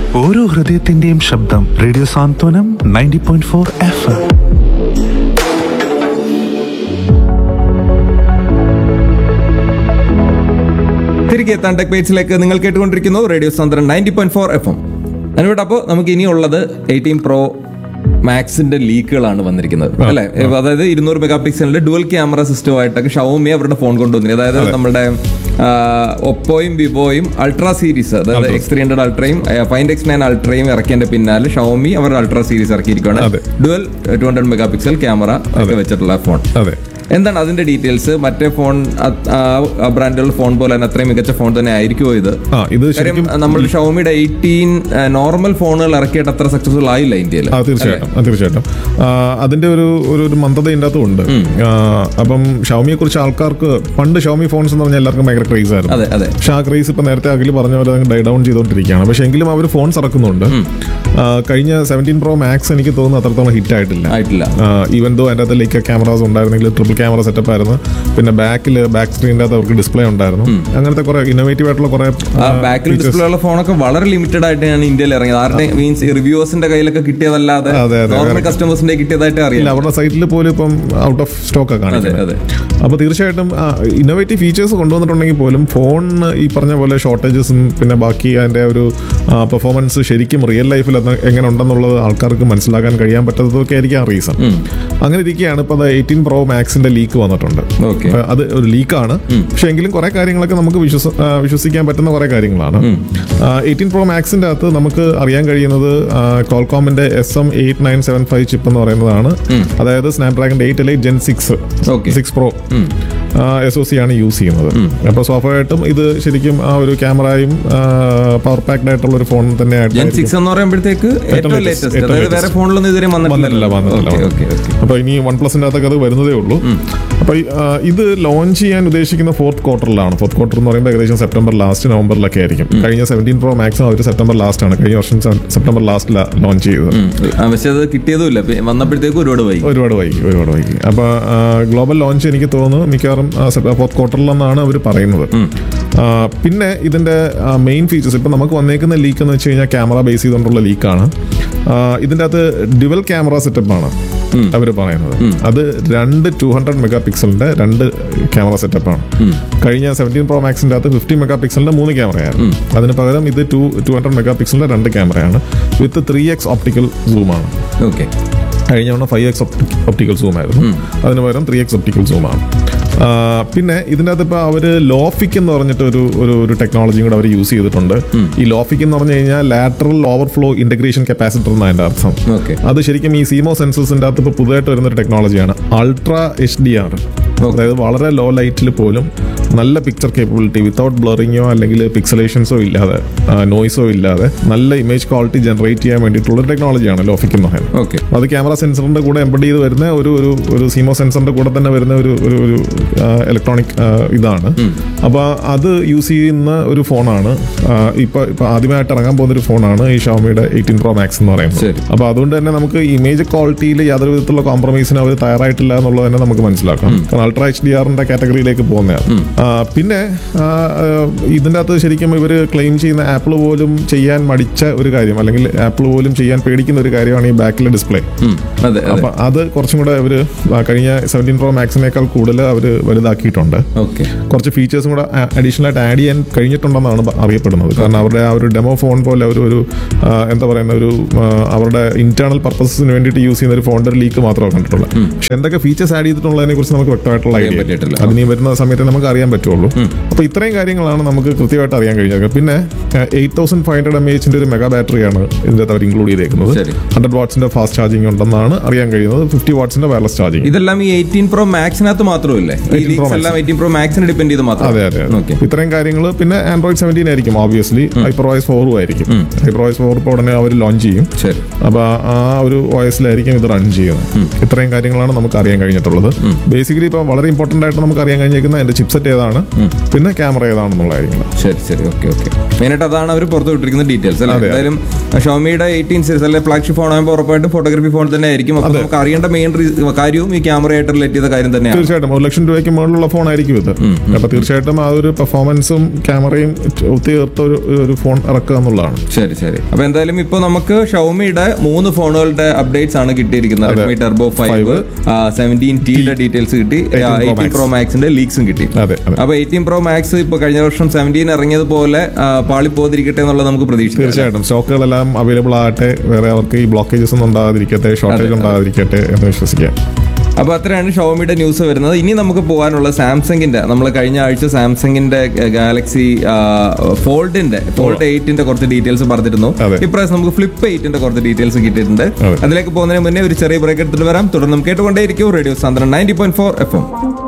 ഓരോ ഹൃദയത്തിന്റെയും ശബ്ദം radio Santhwanam ninety point four F M തിരികെ എത്താൻ ടെക് പേജിലേക്ക് നിങ്ങൾ കേട്ടുകൊണ്ടിരിക്കുന്നു റേഡിയോ സാന്ദ്രൻ ninety point four F M അനുവേട്ട അപ്പോൾ നമുക്ക് ഇനിയുള്ളത് എയ്റ്റീൻ പ്രോ മാക്സിന്റെ ലീക്കുകളാണ് വന്നിരിക്കുന്നത് അല്ലെ അതായത് ഇരുന്നൂറ് മെഗാ പിക്സലിന്റെ ഡുവൽ ക്യാമറ സിസ്റ്റമായിട്ടൊക്കെ ഷവോമി അവരുടെ ഫോൺ കൊണ്ടുവന്നിരുന്നത് അതായത് നമ്മുടെ ഒപ്പോയും വിവോയും അൾട്രാ സീരീസ് അതായത് എക്സ് ത്രീ ഹൺഡ്രഡ് അൾട്രയും ഫൈൻഡ് എക്സ് നയൻ അൾട്രയും ഇറക്കിയതിന്റെ പിന്നാലെ ഷവോമി അവരുടെ അൾട്രാ സീരീസ് ഇറക്കിയിരിക്കുകയാണ് അതെ. Dual two hundred mega pixel camera ഒക്കെ വെച്ചിട്ടുള്ള ഫോൺ അതെ എന്താണ് അതിന്റെ ഡീറ്റെയിൽസ് മറ്റേ ഫോൺ ബ്രാൻഡുള്ള ഫോൺ പോലെ തന്നെ അത്രയും മികച്ച ഫോൺ തന്നെ ആയിരിക്കുമോ ഇത് ആ ഇത് കാര്യം ശരിക്കും നമ്മൾ ഷവോമിയുടെ എയ്റ്റീൻ നോർമൽ ഫോണുകൾ ഇറക്കിയിട്ട് അത്ര സക്സസ്ഫുൾ ആയില്ല ഇന്ത്യയിൽ ആ തീർച്ചയായിട്ടും ആ, തീർച്ചയായിട്ടും ആ, അതിന്റെ ഒരു ഒരു ഒരു മന്ദത ഇതിൻ്റെ അകത്തുണ്ട് ആ, അപ്പം ഷവമിയെ കുറിച്ച് ആൾക്കാർക്ക് പണ്ട് ഷവമി ഫോൺസ് എന്ന് പറഞ്ഞാൽ എല്ലാവർക്കും ഭയങ്കര ക്രേസ് ആയിരുന്നു അതെ അതെ പക്ഷെ ആ ക്രേസ് ഇപ്പൊ നേരത്തെ അഖിൽ പറഞ്ഞ പോലെ ഡൈ ഡൗൺ ചെയ്തുകൊണ്ടിരിക്കുകയാണ് പക്ഷെ എങ്കിലും അവർ ഫോൺസ് ഇറക്കുന്നുണ്ട് ആ, കഴിഞ്ഞ സെവൻറ്റീൻ പ്രോ മാക്സ് എനിക്ക് തോന്നുന്നു അത്രത്തോളം ഹിറ്റ് ആയിട്ടില്ല ആയിട്ടില്ല ഈവൻ ദോ അതിൻ്റെ അകത്ത് ലൈക്ക് ക്യാമറാസ് ഉണ്ടായിരുന്നെങ്കിൽ ട്രിപ്പിൾ ക്യാമറ സെറ്റപ്പ് ആയിരുന്നു പിന്നെ ബാക്കിൽ ബാക്ക് സ്ക്രീനിൻ്റെ അകത്ത് അവർക്ക് ഡിസ്പ്ലേ ഉണ്ടായിരുന്നു അങ്ങനത്തെ കുറെ ഇന്നോവേറ്റീവ് ആയിട്ടുള്ള കുറെ ബാക്കിൽ ഡിസ്പ്ലേ ഉള്ള ഫോണൊക്കെ വളരെ ലിമിറ്റഡ് ആയിട്ടാണ് ഇന്ത്യയിൽ ഇറങ്ങിയത് ആരുടെ മീൻസ് റിവ്യൂവേഴ്സിന്റെ കയ്യിലൊക്കെ കിട്ടിയതല്ലാതെ അതെ, അതെ. നോർമൽ കസ്റ്റമേഴ്സിന്റെ കിട്ടിയതായിട്ട് അറിയില്ല അവരുടെ സൈറ്റിൽ പോലും ഇപ്പം ഔട്ട് ഓഫ് സ്റ്റോക്ക് അതെ കാണിക്കുന്നത് അതെ അപ്പോൾ തീർച്ചയായിട്ടും ഇന്നോവേറ്റീവ് ഫീച്ചേഴ്സ് കൊണ്ടുവന്നിട്ടുണ്ടെങ്കിൽ പോലും ഫോണിന് ഈ പറഞ്ഞ പോലെ ഷോർട്ടേജസും പിന്നെ ബാക്കി അതിൻ്റെ ഒരു പെർഫോമൻസ് ശരിക്കും റിയൽ ലൈഫിൽ അത് എങ്ങനെ ഉണ്ടെന്നുള്ളത് ആൾക്കാർക്ക് മനസ്സിലാക്കാൻ കഴിയാൻ പറ്റാത്തതൊക്കെ ആയിരിക്കും റീസൺ അങ്ങനെ ഇരിക്കുകയാണ് ഇപ്പോൾ അത് എയ്റ്റീൻ പ്രോ മാക്സിന്റെ ലീക്ക് വന്നിട്ടുണ്ട് ഓക്കെ ആ, അത് ഒരു ലീക്കാണ് പക്ഷെ എങ്കിലും കുറെ കാര്യങ്ങളൊക്കെ നമുക്ക് വിശ്വസ ആ, വിശ്വസിക്കാൻ പറ്റുന്ന കുറെ കാര്യങ്ങളാണ് എയ്റ്റീൻ പ്രോ മാക്സിന്റെ അകത്ത് നമുക്ക് അറിയാൻ കഴിയുന്നത് കോൾകോമിന്റെ S M eight nine seven five chip എന്ന് പറയുന്നതാണ് അതായത് സ്നാപ്ഡ്രാഗൺ എയ്റ്റ് അല്ലെ gen six Okay. Six pro S O C ആണ് യൂസ് ചെയ്യുന്നത് അപ്പോൾ സ്വാഭാവികമായിട്ടും ഇത് ശരിക്കും ആ ഒരു ക്യാമറയും പവർ പാക്ഡ് ആയിട്ടുള്ള ഒരു ഫോൺ ജെൻ തന്നെയായിട്ട് സിക്സ് എന്ന് പറയുമ്പോഴത്തേക്ക് ഏറ്റവും latest, ലേറ്റസ്റ്റ് ഏറ്റവും അതായത് വേറെ latest. ഫോണിലൊന്നും ഇതുവരെ വന്നിട്ടില്ല വന്നിട്ടില്ല വന്നിട്ടില്ല ഓക്കെ ഓക്കെ അപ്പൊ ഇനി വൺ പ്ലസിന്റെ അകത്തൊക്കെ അത് വരുന്നതേ ഉള്ളൂ അപ്പൊ ഈ, ആ, ഇത് ലോഞ്ച് ചെയ്യാൻ ഉദ്ദേശിക്കുന്ന ഫോർത്ത് ക്വാർട്ടറിലാണ് ഫോർത്ത് ക്വാർട്ടർ എന്ന് പറയുമ്പോൾ ഏകദേശം സെപ്റ്റംബർ ലാസ്റ്റ് നവംബറിലൊക്കെ ആയിരിക്കും കഴിഞ്ഞ സെവൻറ്റീൻ പ്രോ മാക്സും അവർ സെപ്റ്റംബർ ലാസ്റ്റ് ആണ് കഴിഞ്ഞ വർഷം സെപ്റ്റംബർ ലാസ്റ്റിലാണ് ലോഞ്ച് ചെയ്തത് പക്ഷെ അത് കിട്ടിയതുമില്ല പി- വന്നപ്പോഴത്തേക്ക് ഒരുപാട് വൈകി ഒരുപാട് വൈകി ഒരുപാട് വൈകി അപ്പൊ ഗ്ലോബൽ ലോഞ്ച് എനിക്ക് തോന്നുന്നു മിക്കവാറും ഫോർത്ത് ക്വാർട്ടറിലെന്നാണ് അവർ പറയുന്നത് ആ, പിന്നെ ഇതിന്റെ മെയിൻ ഫീച്ചേഴ്സ് ഇപ്പൊ നമുക്ക് വന്നേക്കുന്ന ലീക്ക് എന്ന് വെച്ച് കഴിഞ്ഞാൽ ക്യാമറ ബേസ് ചെയ്തുകൊണ്ടുള്ള ലീക്കാണ് ഇതിന്റെ അകത്ത് ഡുവൽ ക്യാമറ സെറ്റപ്പ് ആണ് അവർ പറയുന്നത് അത് രണ്ട് ടു ഹൺഡ്രഡ് മെഗാ പിക്സലിന്റെ രണ്ട് ക്യാമറ സെറ്റപ്പാണ് കഴിഞ്ഞ സെവൻറ്റീൻ പ്രോ മാക്സിന്റെ അകത്ത് ഫിഫ്റ്റി മെഗാ പിക്സലിന്റെ മൂന്ന് ക്യാമറയാണ് അതിന് പകരം ഇത് ടു ടു ഹൺഡ്രഡ് മെഗാ പിക്സലിന്റെ രണ്ട് ക്യാമറയാണ് വിത്ത് ത്രീ എക്സ് ഓപ്റ്റിക്കൽ സൂമാണ് ഓക്കെ കഴിഞ്ഞ തവണ ഫൈവ് എക്സ് ഒപ്റ്റിക്കൽ സൂം ആയിരുന്നു അതിന് പകരം ത്രീ എക്സ് ഒപ്റ്റിക്കൽ സൂമാണ് പിന്നെ ഇതിൻ്റെ അകത്ത് ഇപ്പോൾ അവർ ലോഫിക് എന്ന് പറഞ്ഞിട്ട് ഒരു ഒരു ഒരു ടെക്നോളജിയും കൂടെ അവർ യൂസ് ചെയ്തിട്ടുണ്ട് ഈ ലോഫിക് എന്ന് പറഞ്ഞു കഴിഞ്ഞാൽ ലാറ്ററൽ ഓവർഫ്ലോ ഇന്റഗ്രേഷൻ കപ്പാസിറ്റർ എന്നാണ് അതിൻ്റെ അർത്ഥം ഓക്കെ അത് ശരിക്കും ഈ സീമോ സെൻസേഴ്സിൻ്റെ അകത്ത് ഇപ്പോൾ പുതുതായിട്ട് വരുന്ന ഒരു ടെക്നോളജിയാണ് അൾട്രാ എച്ച് ഡി ആർ അതായത് വളരെ ലോ ലൈറ്റിൽ പോലും നല്ല പിക്ചർ കേപ്പബിലിറ്റി വിത്തൗട്ട് ബ്ലറിങ്ങോ അല്ലെങ്കിൽ പിക്സലേഷൻസോ ഇല്ലാതെ നോയ്സോ ഇല്ലാതെ നല്ല ഇമേജ് ക്വാളിറ്റി ജനറേറ്റ് ചെയ്യാൻ വേണ്ടിയിട്ടുള്ള ഒരു ടെക്നോളജിയാണ് ലോഫിക് എന്ന് പറയുന്നത് ഓക്കെ അത് ക്യാമറ സെൻസറിന്റെ കൂടെ എംബഡ് ചെയ്ത് വരുന്ന ഒരു ഒരു ഒരു സീമോ സെൻസറിന്റെ കൂടെ തന്നെ വരുന്ന ഒരു ഒരു ഒരു ഇലക്ട്രോണിക് ഇതാണ് അപ്പോൾ അത് യൂസ് ചെയ്യുന്ന ഒരു ഫോണാണ് ഇപ്പൊ ഇപ്പൊ ആദ്യമായിട്ട് ഇറങ്ങാൻ പോകുന്ന ഒരു ഫോണാണ് ഈ ഷോമിയുടെ എയ്റ്റീൻ പ്രോ മാക്സ് എന്ന് പറയുന്നത് ശരി. അപ്പോൾ അതുകൊണ്ട് തന്നെ നമുക്ക് ഇമേജ് ക്വാളിറ്റിയിൽ യാതൊരു വിധത്തിലുള്ള കോംപ്രമൈസിന് അവർ തയ്യാറായിട്ടില്ല എന്നുള്ളത് തന്നെ നമുക്ക് മനസ്സിലാക്കാം കാരണം അൾട്രാ എച്ച് ഡി ആറിന്റെ കാറ്റഗറിയിലേക്ക് പോകുന്നതാണ് ആ, പിന്നെ ആ, ആ, ഇതിന്റെ അകത്ത് ശരിക്കും ഇവർ ക്ലെയിം ചെയ്യുന്ന ആപ്പിൾ പോലും ചെയ്യാൻ മടിച്ച ഒരു കാര്യം അല്ലെങ്കിൽ ആപ്പിൾ പോലും ചെയ്യാൻ പേടിക്കുന്ന ഒരു കാര്യമാണ് ഈ ബാക്കിലെ ഡിസ്പ്ലേ അതെ അതെ അപ്പൊ അത് കുറച്ചും കൂടെ അവര് ആ, കഴിഞ്ഞ സെവൻറ്റീൻ പ്രോ മാക്സിനേക്കാൾ കൂടുതൽ അവർ വലുതാക്കിയിട്ടുണ്ട് ഓക്കെ കുറച്ച് ഫീച്ചേഴ്സും കൂടെ അഡീഷണൽ ആയിട്ട് ആഡ് ചെയ്യാൻ കഴിഞ്ഞിട്ടുണ്ടെന്നാണ് ബ- അറിയപ്പെടുന്നത് കാരണം അവരുടെ ആ ഒരു ഡെമോ ഫോൺ പോലെ അവർ ഒരു ആ, എന്താ പറയുന്ന ഒരു ആ, അവരുടെ ഇന്റേണൽ പർപ്പസസിന് വേണ്ടിയിട്ട് യൂസ് ചെയ്യുന്ന ഒരു ഫോണിന്റെ ലീക്ക് മാത്രമേ കണ്ടിട്ടുള്ളൂ പക്ഷെ എന്തൊക്കെ ഫീച്ചേഴ്സ് ആഡ് ചെയ്തിട്ടുള്ളതിനെ കുറിച്ച് നമുക്ക് വ്യക്തമായിട്ടുള്ള അറിയാൻ ഐഡിയ പറ്റിയിട്ടില്ല. അതിനി വരുന്ന സമയത്ത് നമുക്ക് അറിയാൻ പറ്റുള്ളൂ അപ്പൊ ഇത്രയും കാര്യങ്ങളാണ് നമുക്ക് കൃത്യമായിട്ട് അറിയാൻ കഴിഞ്ഞത് പിന്നെ eight thousand five hundred M എച്ചിന്റെ ഒരു മെഗാ ബാറ്ററിയാണ് ഇതിന്റെ അകത്ത് അവർ ഇൻക്ലൂഡ് ചെയ്തേക്കുന്നത് ശരി. ഹൺഡ്രഡ് വാട്ട്സിന്റെ ഫാസ്റ്റ് ചാർജിങ് ഉണ്ടെന്നാണ് അറിയാൻ കഴിയുന്നത് ഫിഫ്റ്റി വാട്ട്സിന്റെ വയർലെസ് ചാർജിങ് ഇതെല്ലാം ഈ എയ്റ്റീൻ പ്രോ മാക്സിനകത്ത് മാത്രമല്ലേ ഈ 18 Pro ലീക്സ് എല്ലാം എയ്റ്റീൻ പ്രോ മാക്സിനെ ഡിപെൻഡ് ചെയ്ത് മാത്രം അതെ അതെ ഓക്കെ അതെ ഇത്രയും കാര്യങ്ങൾ പിന്നെ ആൻഡ്രോയിഡ് സെവൻറ്റീൻ ആയിരിക്കും ഓബിയസ്ലി ഹൈപ്പർവൈസ് ഫോറും ആയിരിക്കും ഹൈപ്പർവൈസ് ഫോർ ഇപ്പോൾ ഉടനെ അവർ ലോഞ്ച് ചെയ്യും ശരി അപ്പൊ ആ ഒരു വോയിസിലായിരിക്കും ഇത് റൺ ചെയ്യുന്നത് ഇത്രയും കാര്യങ്ങളാണ് നമുക്ക് അറിയാൻ കഴിഞ്ഞിട്ടുള്ളത് ബേസിക്കലി ഇപ്പൊ വളരെ ഇമ്പോർട്ടന്റ് ആയിട്ട് നമുക്ക് അറിയാൻ കഴിഞ്ഞിരിക്കുന്ന എന്റെ ചിപ്സെറ്റ് ഏതാണ് പിന്നെ ക്യാമറ ഏതാണെന്നുള്ള കാര്യങ്ങൾ ശരി ശരി ഓക്കെ ഓക്കെ മെയിനായിട്ട് അതാണ് അവർ പുറത്ത് വിട്ടിരിക്കുന്ന ഡീറ്റെയിൽസ് അല്ലേ എന്തായാലും ഷോമിയുടെ എയ്റ്റീൻ സീരീസ് അല്ലെ ഫ്ലാഗ്ഷിപ്പ് ഫോൺ ആകുമ്പോൾ ഉറപ്പായിട്ടും ഫോട്ടോഗ്രാഫി ഫോട്ടോഗ്രാഫി ഫോൺ തന്നെ ആയിരിക്കും അപ്പൊ നമുക്ക് അറിയേണ്ട മെയിൻ കാര്യവും ഈ ക്യാമറയായിട്ട് റിലേറ്റ് ചെയ്ത കാര്യം തന്നെയാണ് തീർച്ചയായിട്ടും ഒരു ലക്ഷം രൂപയ്ക്ക് മുകളിലുള്ള ഫോൺ ആയിരിക്കും ഇത് അപ്പൊ തീർച്ചയായിട്ടും ആ ഒരു പെർഫോമൻസും ക്യാമറയും ഒത്തുചേർത്ത ഒരു ഒരു ഫോൺ ഇറക്കുക എന്നുള്ളതാണ് ശരി ശരി അപ്പൊ എന്തായാലും ഇപ്പൊ നമുക്ക് ഷൗമിയുടെ മൂന്ന് ഫോണുകളുടെ അപ്ഡേറ്റ്സ് ആണ് കിട്ടിയിരിക്കുന്നത് റെഡ്മി ടെർബോ ഫൈവ് സെവൻറ്റീൻ ടിയുടെ ഡീറ്റെയിൽസ് കിട്ടി 18 Pro എയ്റ്റീൻ Max. പ്രോ മാക്സിന്റെ ലീക്സും കിട്ടി അതെ അതെ അപ്പൊ എയ്റ്റീൻ പ്രോ മാക്സ് ഇപ്പൊ കഴിഞ്ഞ വർഷം സെവൻറ്റീൻ ഇറങ്ങിയതുപോലെ ആ, പാളിപ്പോതിരിക്കട്ടെ എന്നുള്ളത് നമുക്ക് പ്രതീക്ഷിക്കാം തീർച്ചയായിട്ടും സ്റ്റോക്കുകളെല്ലാം അവൈലബിൾ ആകട്ടെ വേറെ അവർക്ക് ഈ ബ്ലോക്കേജസ് ഒന്നും ഉണ്ടാകാതിരിക്കട്ടെ ഷോർട്ടേജ് ഉണ്ടാകാതിരിക്കട്ടെ എന്ന് വിശ്വസിക്കാം അപ്പൊ അത്രയാണ് ഷോമിയുടെ ന്യൂസ് വരുന്നത് ഇനി നമുക്ക് പോകാനുള്ള സാംസങ്ങിന്റെ നമ്മൾ കഴിഞ്ഞ ആഴ്ച സാംസങ്ങിന്റെ ഗാലക്സി ഫോൾഡിന്റെ ഫോൾഡ് എയ്റ്റിന്റെ കുറച്ച് ഡീറ്റെയിൽസ് പറഞ്ഞിരുന്നു അതെ. ഇപ്രാവശ്യം നമുക്ക് ഫ്ലിപ്പ് എയ്റ്റിന്റെ കുറച്ച് ഡീറ്റെയിൽസ് കിട്ടിയിട്ടുണ്ട് അതെ. അതിലേക്ക് പോകുന്നതിന് മുന്നേ ഒരു ചെറിയ ബ്രേക്ക് എടുത്തിട്ട് വരാം തുടർന്ന് കേട്ടുകൊണ്ടേയിരിക്കും റേഡിയോ സാന്ദ്രൻ ninety point four F M